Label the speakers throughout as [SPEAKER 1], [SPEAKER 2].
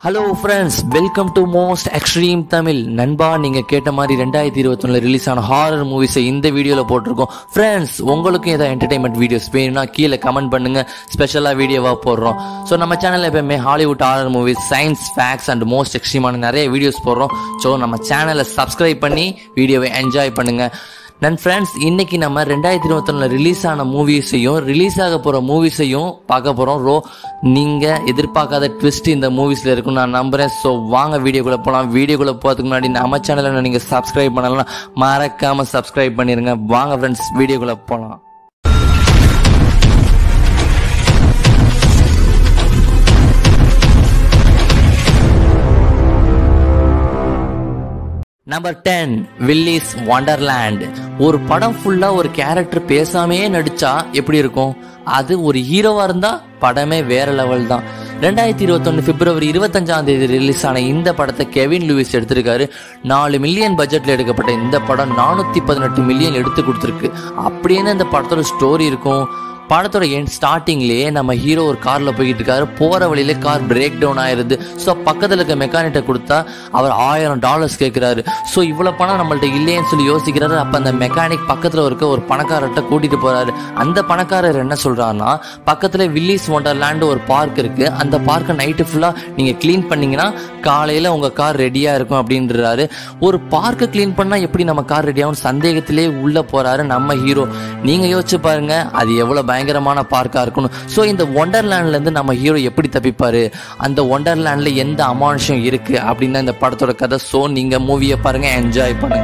[SPEAKER 1] Hello friends welcome to most extreme Tamil நண்பா நீங்க கேட்ட மாதிரி ரெண்டாயிரத்தி இருபத்தொன்னுல ரிலீஸ் ஆன ஹாரர் மூவிஸை இந்த வீடியோல போட்டிருக்கோம் ஃப்ரெண்ட்ஸ் உங்களுக்கும் ஏதாவது என்டர்டைன்மெண்ட் வீடியோஸ் வேணும்னா கீழே கமெண்ட் பண்ணுங்க ஸ்பெஷலா வீடியோவா போடுறோம் ஸோ நம்ம சேனல்ல எப்பவுமே Hollywood horror movies science facts and most எக்ஸ்ட்ரீமான நிறைய வீடியோஸ் போடுறோம் ஸோ நம்ம சேனலை சப்ஸ்கிரைப் பண்ணி வீடியோவை என்ஜாய் பண்ணுங்க நன் ஃப்ரெண்ட்ஸ் இன்னைக்கு நம்ம ரெண்டாயிரத்தி இருபத்தொன்னுல ரிலீஸ் ஆன மூவிஸையும் ரிலீஸ் ஆக போற மூவிஸையும் பார்க்க போறோம் ரோ நீங்க எதிர்பார்க்காத ட்விஸ்ட் இந்த மூவிஸ்ல இருக்கும் நான் நம்புறேன் ஸோ வாங்க வீடியோக்குள்ள போலாம் வீடியோக்குள்ள போறதுக்கு முன்னாடி நம்ம சேனலை நீங்க சப்ஸ்கிரைப் பண்ணலாம் மறக்காம சப்ஸ்கிரைப் பண்ணிருங்க வாங்க ஃப்ரெண்ட்ஸ் வீடியோக்குள்ள போலாம் நம்பர் டென் வில்லிஸ் வண்டர்லேண்ட் ஒரு படம் ஃபுல்லா ஒரு கேரக்டர் பேசாமையே நடிச்சா எப்படி இருக்கும் அது ஒரு ஹீரோவா இருந்தா படமே வேற லெவல் தான் ரெண்டாயிரத்தி இருபத்தொன்னு பிப்ரவரி இருபத்தஞ்சாம் தேதி ரிலீஸ் ஆன இந்த படத்தை கெவின் லூயிஸ் எடுத்திருக்காரு நாலு மில்லியன் பட்ஜெட்ல எடுக்கப்பட்ட இந்த படம் நானூத்தி பதினெட்டு மில்லியன் எடுத்து கொடுத்துருக்கு அப்படின்னு இந்த படத்தோட ஸ்டோரி இருக்கும் படத்தோட என் ஸ்டார்டிங்லேயே நம்ம ஹீரோ ஒரு கார்ல போய்கிட்டு இருக்காரு போற வழியில கார் பிரேக் டவுன் ஆயிருது ஸோ பக்கத்துல இருக்க மெக்கானிட்ட கொடுத்தா அவர் ஆயிரம் டாலர்ஸ் கேட்கிறாரு ஸோ இவ்வளவு பணம் நம்மள்ட்ட இல்லையேன்னு சொல்லி யோசிக்கிறாரு அப்ப அந்த மெக்கானிக் பக்கத்துல இருக்க ஒரு பணக்காரர்கிட்ட கூட்டிட்டு போறாரு அந்த பணக்காரர் என்ன சொல்றாருன்னா பக்கத்துல வில்லிஸ் ஒண்டர்லேண்ட் ஒரு பார்க் இருக்கு அந்த பார்க்கை நைட்டு ஃபுல்லா நீங்க க்ளீன் பண்ணீங்கன்னா காலையில உங்க கார் ரெடியா இருக்கும் அப்படின்றாரு ஒரு பார்க்கை க்ளீன் பண்ணா எப்படி நம்ம கார் ரெடி ஆகும் சந்தேகத்திலே உள்ள போறாரு நம்ம ஹீரோ நீங்க யோசிச்சு பாருங்க அது எவ்வளவு பயங்கரமான பார்க்கா இருக்கணும் ஸோ இந்த ஒண்டர்லேண்ட்ல இருந்து நம்ம ஹீரோ எப்படி தப்பிப்பாரு அந்த ஒண்டர்லேண்ட்ல எந்த அமானுஷம் இருக்கு அப்படின்னு இந்த படத்தோட கதை ஸோ நீங்க மூவியை பாருங்க என்ஜாய் பண்ணுங்க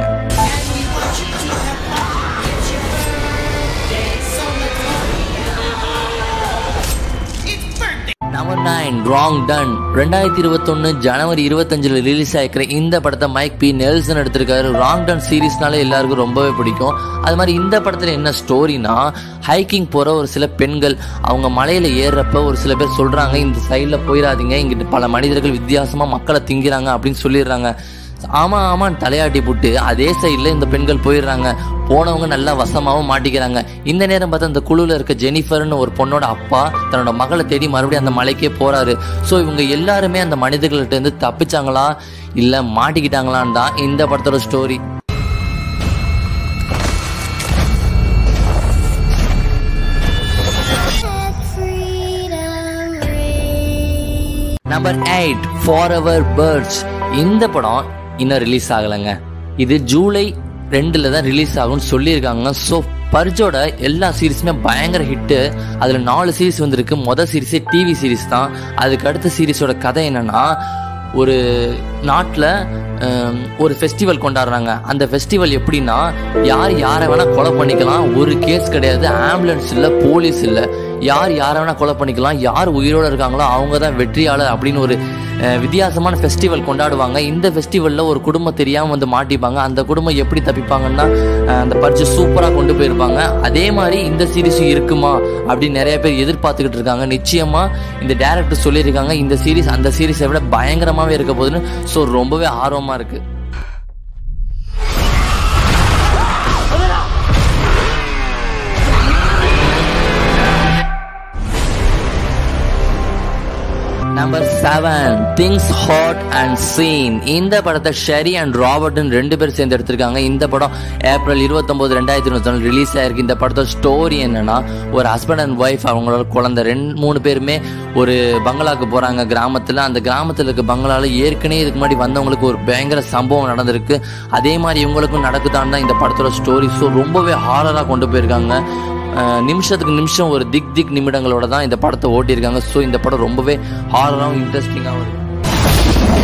[SPEAKER 1] நம்பர் நைன் ராங் டன் ரெண்டாயிரத்தி இருபத்தொன்னு ஜனவரி இருபத்தஞ்சுல ரிலீஸ் ஆயிருக்கிற இந்த படத்தை மைக் பி நெல்சன் எடுத்திருக்காரு ராங் டன் சீரீஸ்னாலே எல்லாருக்கும் ரொம்பவே பிடிக்கும் அது மாதிரி இந்த படத்துல என்ன ஸ்டோரினா ஹைக்கிங் போற ஒரு சில பெண்கள் அவங்க மலையில ஏறுறப்ப ஒரு சில பேர் சொல்றாங்க இந்த சைட்ல போயிடாதீங்க இங்கிட்டு பல மனிதர்கள் வித்தியாசமா மக்களை திங்கிறாங்க அப்படின்னு சொல்லிடுறாங்க ஆமா ஆமான்னு தலையாட்டி போட்டு அதே சைடில் இந்த பெண்கள் போயிடுறாங்க போனவங்க நல்லா வசமாவும் மாட்டிக்கிறாங்க இந்த நேரம் பார்த்தா இந்த குழுவில் இருக்க ஜெனிஃபர்னு ஒரு பொண்ணோட அப்பா தன்னோட மகளை தேடி மறுபடியும் அந்த மலைக்கே போறாரு ஸோ இவங்க எல்லாருமே அந்த மனிதர்கள்ட்ட இருந்து தப்பிச்சாங்களா இல்லை மாட்டிக்கிட்டாங்களான்னு தான் இந்த படத்தோட story number eight forever birds இந்த படம் இன்னும் ரிலீஸ் ஆகலைங்க இது ஜூலை ரெண்டுல தான் ரிலீஸ் ஆகும்னு சொல்லியிருக்காங்க ஸோ பர்ஜோட எல்லா சீரீஸுமே பயங்கர ஹிட்டு அதில் நாலு சீரீஸ் வந்திருக்கு மொதல் சீரீஸே டிவி சீரீஸ் தான் அதுக்கு அடுத்த சீரீஸோட கதை என்னன்னா ஒரு நாட்டில் ஒரு ஃபெஸ்டிவல் கொண்டாடுறாங்க அந்த ஃபெஸ்டிவல் எப்படின்னா யார் யாரை வேணால் கொலை பண்ணிக்கலாம் ஒரு கேஸ் கிடையாது ஆம்புலன்ஸ் இல்லை போலீஸ் இல்லை யார் யாரை வேணால் கொலை பண்ணிக்கலாம் யார் உயிரோடு இருக்காங்களோ அவங்க தான் வெற்றியாளர் அப்படின்னு ஒரு வித்தியாசமான ஃபெஸ்டிவல் கொண்டாடுவாங்க இந்த ஃபெஸ்டிவலில் ஒரு குடும்பம் தெரியாமல் வந்து மாட்டிப்பாங்க அந்த குடும்பம் எப்படி தப்பிப்பாங்கன்னா அந்த பரிச்சு சூப்பராக கொண்டு போயிருப்பாங்க அதே மாதிரி இந்த சீரீஸும் இருக்குமா அப்படின்னு நிறைய பேர் எதிர்பார்த்துக்கிட்டு இருக்காங்க நிச்சயமாக இந்த டேரக்டர் சொல்லியிருக்காங்க இந்த சீரீஸ் அந்த சீரீஸை விட பயங்கரமாகவே இருக்க போகுதுன்னு ஸோ ரொம்பவே ஆர்வமாக இருக்குது number seven things heard and seen இந்த படத்தை ஷெரி அண்ட் ராபர்ட்னு ரெண்டு பேர் சேர்ந்து எடுத்திருக்காங்க இந்த படம் ஏப்ரல் இருபத்தொன்பது ரெண்டாயிரத்தி இருபத்தி ரிலீஸ் ஆயிருக்கு இந்த படத்தோட ஸ்டோரி என்னன்னா ஒரு ஹஸ்பண்ட் அண்ட் ஒய்ஃப் அவங்களோட குழந்தை ரெண்டு மூணு பேருமே ஒரு பங்களாக்கு போறாங்க கிராமத்துல அந்த கிராமத்துல இருக்க பங்களால ஏற்கனவே இதுக்கு முன்னாடி வந்தவங்களுக்கு ஒரு பயங்கர சம்பவம் நடந்திருக்கு அதே மாதிரி இவங்களுக்கும் நடக்குதான் தான் இந்த படத்தோட ஸ்டோரி ஸோ ரொம்பவே ஹாரராக கொண்டு போயிருக்காங்க நிமிஷத்துக்கு நிமிஷம் ஒரு திக் திக் நிமிடங்களோட தான் இந்த படத்தை ஓட்டியிருக்காங்க ஸோ இந்த படம் ரொம்பவே ஹாரராகவும் இன்ட்ரெஸ்டிங்காகவும் இருக்கு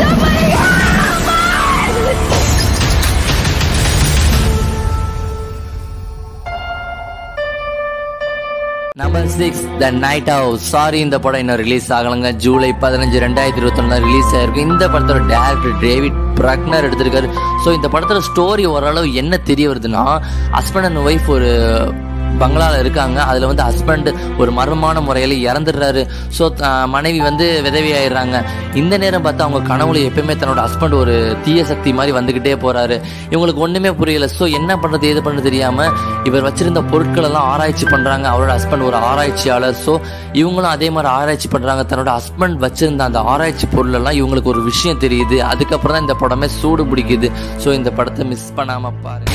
[SPEAKER 1] number six the night house sorry இந்த படம் இன்னும் ரிலீஸ் ஆகலங்க ஜூலை பதினஞ்சு ரெண்டாயிரத்தி இருபத்தொன்னு ரிலீஸ் ஆயிருக்கு இந்த படத்தோட டேரக்டர் டேவிட் பிரக்னர் எடுத்திருக்காரு ஸோ இந்த படத்தோட ஸ்டோரி ஓரளவு என்ன தெரிய வருதுன்னா ஹஸ்பண்ட் அண்ட் ஒய்ஃப் ஒரு பங்களால இருக்காங்க அதுல வந்து ஹஸ்பண்ட் ஒரு மர்மமான முறையில் இறந்துடுறாரு ஸோ மனைவி வந்து விதவி ஆயிடுறாங்க இந்த நேரம் பார்த்தா அவங்க கனவுல எப்பயுமே தன்னோட ஹஸ்பண்ட் ஒரு தீய சக்தி மாதிரி வந்துகிட்டே போறாரு இவங்களுக்கு ஒண்ணுமே புரியல ஸோ என்ன பண்றது ஏது பண்றது தெரியாம இவர் வச்சிருந்த பொருட்கள் எல்லாம் ஆராய்ச்சி பண்றாங்க அவரோட ஹஸ்பண்ட் ஒரு ஆராய்ச்சியாளர் ஸோ இவங்களும் அதே மாதிரி ஆராய்ச்சி பண்றாங்க தன்னோட ஹஸ்பண்ட் வச்சிருந்த அந்த ஆராய்ச்சி பொருள் எல்லாம் இவங்களுக்கு ஒரு விஷயம் தெரியுது அதுக்கப்புறம் தான் இந்த படமே சூடு பிடிக்குது ஸோ இந்த படத்தை மிஸ் பண்ணாம பாருங்க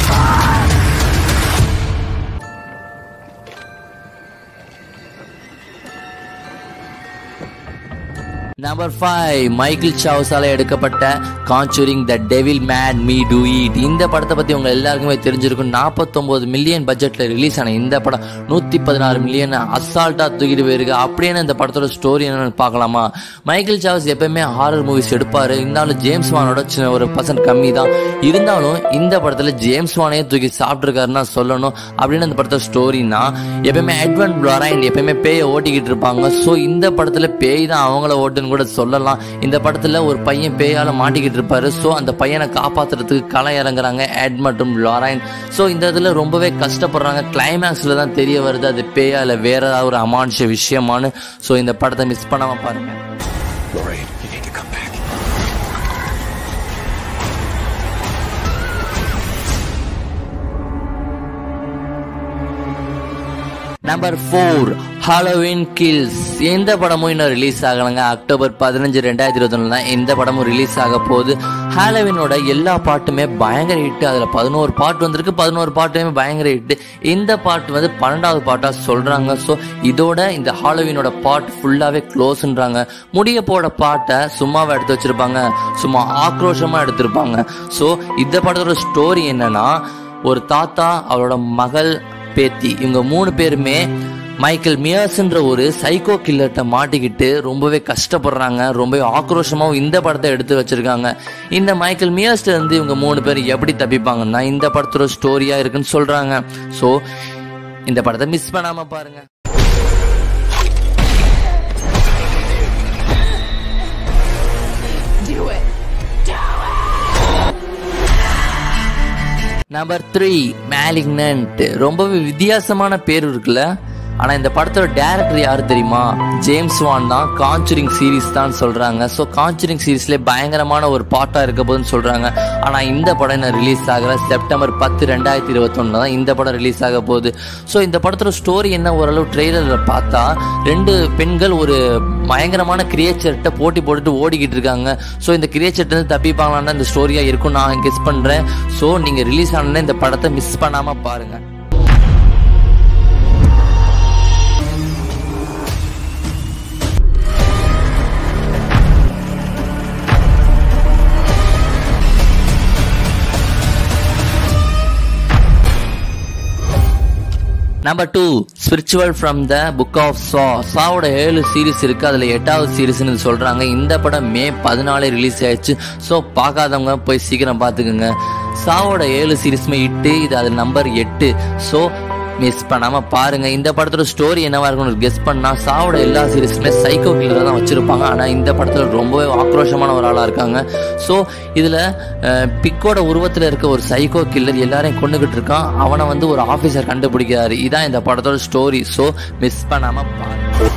[SPEAKER 1] நம்பர் ஃபைவ் மைக்கேல் சாவ்ஸால எடுக்கப்பட்ட conjuring the devil made me do it இந்த படத்தை பத்தி உங்க எல்லாருக்குமே தெரிஞ்சிருக்கும் 49 மில்லியன் பட்ஜெட்ல ரிலீஸ் ஆன இந்த படம் நூத்தி பதினாறு மில்லியன் அசால்ட்டா தூக்கிட்டு போயிருக்கு அப்படின்னு இந்த படத்தோட ஸ்டோரி என்னன்னு பார்க்கலாமா மைக்கேல் சாவ்ஸ் எப்பயுமே ஹாரர் மூவிஸ் எடுப்பாரு இருந்தாலும் ஜேம்ஸ் வானோட சின்ன ஒரு பர்சன்ட் கம்மி தான் இருந்தாலும் இந்த படத்துல ஜேம்ஸ் வானையே தூக்கி சாப்பிட்டுருக்காருன்னா சொல்லணும் அப்படின்னு இந்த படத்தோட ஸ்டோரினா எப்பயுமே எட்வன் பிளாரைன் எப்பயுமே பேயை ஓட்டிக்கிட்டு இருப்பாங்க ஸோ இந்த படத்துல பேய் தான் அவங்கள ஓட்டுன்னு கூட சொல்லலாம் இந்த படத்துல ஒரு பையன் பேயால மாட்டிக்கிட்டு இருப்பாரு ஸோ அந்த பையனை காப்பாத்துறதுக்கு களை இறங்குறாங்க எட் மற்றும் லாரைன் ஸோ இந்த இதுல ரொம்பவே கஷ்டப்படுறாங்க கிளைமேக்ஸ்ல தான் தெரிய வருது அது பேயா இல்ல வேற ஏதாவது ஒரு அமானுஷ விஷயமானு ஸோ இந்த படத்தை மிஸ் பண்ணாம பாருங்க
[SPEAKER 2] Lorraine, you need to come back.
[SPEAKER 1] Number four Halloween kills எந்த படமும் இன்னும் ரிலீஸ் ஆகலைங்க அக்டோபர் பதினஞ்சு ரெண்டாயிரத்தி இருபத்தொன்னு தான் எந்த படமும் ரிலீஸ் ஆக போகுது ஹாலோவினோட எல்லா பாட்டுமே பயங்கர ஹிட் அதில் பதினோரு பாட்டு வந்திருக்கு பதினோரு பாட்டுமே பயங்கர ஹிட் இந்த பாட்டு வந்து பன்னெண்டாவது பாட்டாக சொல்கிறாங்க ஸோ இதோட இந்த ஹாலோவினோட பாட் ஃபுல்லாகவே க்ளோஸ்ன்றாங்க முடிய போட பாட்டை சும்மாவே எடுத்து வச்சிருப்பாங்க சும்மா ஆக்ரோஷமாக எடுத்திருப்பாங்க ஸோ இந்த படத்தோட ஸ்டோரி என்னன்னா ஒரு தாத்தா அவரோட மகள் பேத்தி இவங்க மூணு பேருமே மைக்கேல் மியாஸ்ன்ற ஒரு சைக்கோ கில்லர்கிட்ட மாட்டிக்கிட்டு ரொம்பவே கஷ்டப்படுறாங்க ரொம்பவே ஆக்ரோஷமாகவும் இந்த படத்தை எடுத்து வச்சிருக்காங்க இந்த மைக்கேல் மியாஸ்ல இருந்து இவங்க மூணு பேர் எப்படி தப்பிப்பாங்கன்னா இந்த படத்தோட ஸ்டோரியா இருக்குன்னு சொல்றாங்க ஸோ இந்த படத்தை மிஸ் பண்ணாம பாருங்க நம்பர் த்ரீ மேலிக்னன்ட் ரொம்பவே வித்தியாசமான பேர் இருக்குல்ல ஆனா இந்த படத்தோட டேரக்டர் யாரு தெரியுமா ஜேம்ஸ் வான் தான் கான்ச்சுரிங் சீரிஸ் தான் சொல்றாங்க ஸோ கான்ச்சுரிங் சீரிஸ்ல பயங்கரமான ஒரு பாட்டா இருக்க போதுன்னு சொல்றாங்க ஆனா இந்த படம் என்ன ரிலீஸ் ஆகல செப்டம்பர் பத்து ரெண்டாயிரத்தி இருபத்தொன்னு தான் இந்த படம் ரிலீஸ் ஆக போகுது ஸோ இந்த படத்தோட ஸ்டோரி என்ன ஓரளவு ட்ரெய்லர்ல பார்த்தா ரெண்டு பெண்கள் ஒரு பயங்கரமான கிரியேச்சர்கிட்ட போட்டி போட்டுட்டு ஓடிக்கிட்டு இருக்காங்க ஸோ இந்த கிரியேச்சர்ட்ட இருந்து தப்பிப்பாங்களான்னு இந்த ஸ்டோரியா இருக்கும் நான் கெஸ் பண்றேன் ஸோ நீங்க ரிலீஸ் ஆனோடனே இந்த படத்தை மிஸ் பண்ணாம பாருங்க number two spiritual from the book of Saw சாவோட ஏழு சீரிஸ் இருக்கு அதுல எட்டாவது சீரிஸ்னு சொல்றாங்க இந்த படம் மே பதினாலு ரிலீஸ் ஆயிடுச்சு ஸோ பார்க்காதவங்க போய் சீக்கிரம் பார்த்துக்குங்க சாவோட ஏழு சீரிஸுமே இட்டு இது அது நம்பர் எட்டு ஸோ மிஸ் பண்ணாம பாருங்க இந்த படத்தோட ஸ்டோரி என்னவா இருக்கும்னு கெஸ் பண்ணா சாவோட எல்லா சீரிஸுமே சைக்கோ கில்லரை தான் வச்சிருப்பாங்க ஆனா இந்த படத்துல ரொம்பவே ஆக்ரோஷமான ஒரு ஆளா இருக்காங்க ஸோ இதுல அஹ், பிக்கோட உருவத்துல இருக்க ஒரு சைக்கோ கில்லர் எல்லாரையும் கொண்டுகிட்டு இருக்கான் அவனை வந்து ஒரு ஆபீசர் கண்டுபிடிக்கிறாரு இதான் இந்த படத்தோட ஸ்டோரி ஸோ மிஸ் பண்ணாம பாருங்க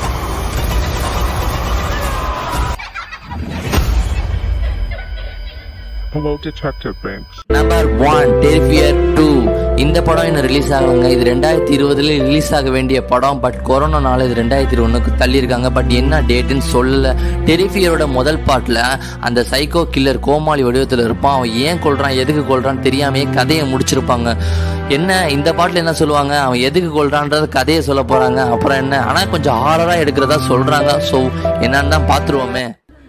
[SPEAKER 3] Hello, Detective Banks.
[SPEAKER 1] Number one terrifier two இந்த படம் இன்னும் ரிலீஸ் ஆகலைங்க இது ரெண்டாயிரத்தி இருபதுல ரிலீஸ் ஆக வேண்டிய படம் பட் கொரோனானால இது ரெண்டாயிரத்தி இருபதுக்கு தள்ளியிருக்காங்க பட் என்ன டேட்டுன்னு சொல்லல டெரிஃபியரோட முதல் பாட்டில் அந்த சைக்கோ கில்லர் கோமாளி வடிவத்தில் இருப்பான் அவன் ஏன் கொள்றான் எதுக்கு கொள்றான்னு தெரியாமையே கதையை முடிச்சிருப்பாங்க என்ன இந்த பாட்டில் என்ன சொல்லுவாங்க அவன் எதுக்கு கொள்றான்றது கதையை சொல்ல போறாங்க அப்புறம் என்ன ஆனால் கொஞ்சம் ஹாரரா எடுக்கிறதா சொல்றாங்க ஸோ என்னன்னு தான் பார்த்துருவோமே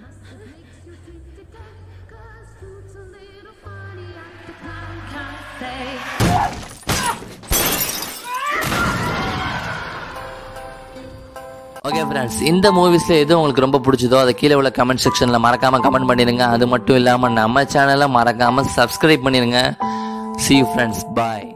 [SPEAKER 1] ஓகே ஃப்ரெண்ட்ஸ் இந்த மூவிஸ்ல எது உங்களுக்கு ரொம்ப பிடிச்சதோ அதை கீழே உள்ள கமெண்ட் செக்ஷன்ல மறக்காம கமெண்ட் பண்ணிடுங்க அது மட்டும் இல்லாம நம்ம சேனலை மறக்காம சப்ஸ்கிரைப் பண்ணிடுங்க see you ஃப்ரெண்ட்ஸ் பாய்